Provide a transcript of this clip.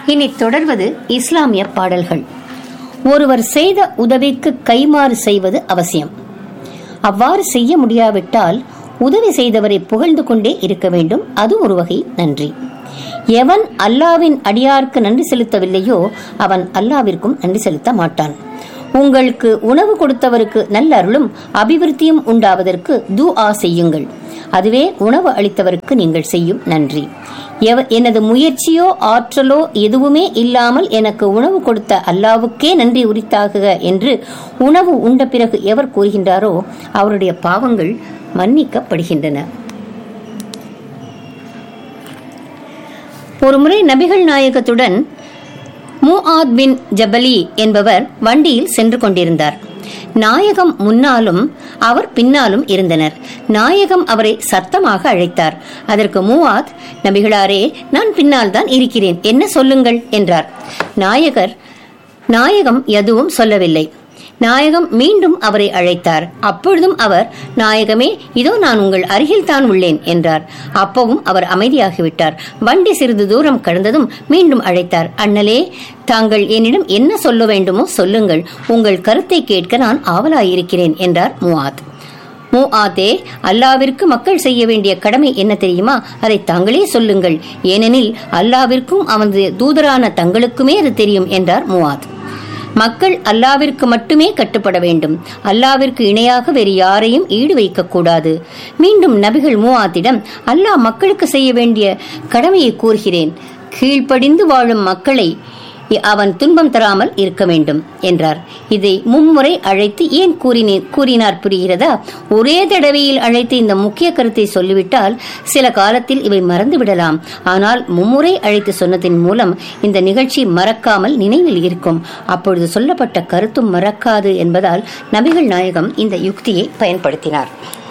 இனி தொடர்வது இஸ்லாமிய பாடல்கள் ஒருவர் செய்த உதவிக்கு கைமாறு செய்வது அவசியம் அவ்வாறு செய்ய முடியாவிட்டால் உதவி செய்தவரை புகழ்ந்து கொண்டே இருக்க வேண்டும் அது ஒரு வகை நன்றி எவன் அல்லாவின் அடியார்க்கு நன்றி செலுத்தவில்லையோ அவன் அல்லாவிற்கும் நன்றி செலுத்த மாட்டான் உங்களுக்கு உணவு கொடுத்தவருக்கு நல்ல அருளும் அபிவிருத்தியும் உண்டாவதற்கு துஆ செய்யுங்கள் அதுவே உணவு அளித்தவருக்கு நீங்கள் செய்யும் நன்றி எவ- எனது முயற்சியோ ஆற்றலோ எதுவுமே இல்லாமல் எனக்கு உணவு கொடுத்த அல்லாவுக்கே நன்றி உரித்தாகுக என்று உணவு உண்ட பிறகு எவர் கூறுகின்றாரோ அவருடைய பாவங்கள் மன்னிக்கப்படுகின்றன ஒருமுறை நபிகள் நாயகத்துடன் முஆத் பின் ஜபலி என்பவர் வண்டியில் சென்று கொண்டிருந்தார் நாயகம் முன்னாலும் அவர் பின்னாலும் இருந்தனர் நாயகம் அவரை சத்தமாக அழைத்தார் அதற்கு மூவாத் நபிகளாரே நான் பின்னால் தான் இருக்கிறேன் என்ன சொல்லுங்கள் என்றார் நாயகர் நாயகம் எதுவும் சொல்லவில்லை நாயகம் மீண்டும் அவரை அழைத்தார் அப்பொழுதும் அவர் நாயகமே இதோ நான் உங்கள் அருகில் தான் உள்ளேன் என்றார் அப்பவும் அவர் அமைதியாகிவிட்டார் வண்டி சிறிது தூரம் கடந்ததும் மீண்டும் அழைத்தார் அண்ணலே தாங்கள் என்னிடம் என்ன சொல்ல வேண்டுமோ சொல்லுங்கள் உங்கள் கருத்தை கேட்க நான் ஆவலாயிருக்கிறேன் என்றார் முவாத் மூஆத்தே அல்லாவிற்கு மக்கள் செய்ய வேண்டிய கடமை என்ன தெரியுமா அதை தாங்களே சொல்லுங்கள் ஏனெனில் அல்லாவிற்கும் அவனது தூதரான தங்களுக்குமே அது தெரியும் என்றார் முவாத் மக்கள் அல்லாவிற்கு மட்டுமே கட்டுப்பட வேண்டும் அல்லாவிற்கு இணையாக வேறு யாரையும் ஈடு வைக்கக்கூடாது மீண்டும் நபிகள் மூவாத்திடம் அல்லாஹ் மக்களுக்கு செய்ய வேண்டிய கடமையை கூறுகிறேன் கீழ்ப்படிந்து வாழும் மக்களை அவன் துன்பம் தராமல் இருக்க வேண்டும் என்றார் இதை மும்முறை அழைத்து ஏன் கூறினேன் கூறினார் புரிகிறதா ஒரே தடவையில் அழைத்து இந்த முக்கிய கருத்தை சொல்லிவிட்டால் சில காலத்தில் இவை மறந்து விடலாம் ஆனால் மும்முறை அழைத்து சொன்னதின் மூலம் இந்த நிகழ்ச்சி மறக்காமல் நினைவில் இருக்கும் அப்பொழுது சொல்லப்பட்ட கருத்தும் மறக்காது என்பதால் நபிகள் நாயகம் இந்த யுக்தியை பயன்படுத்தினார்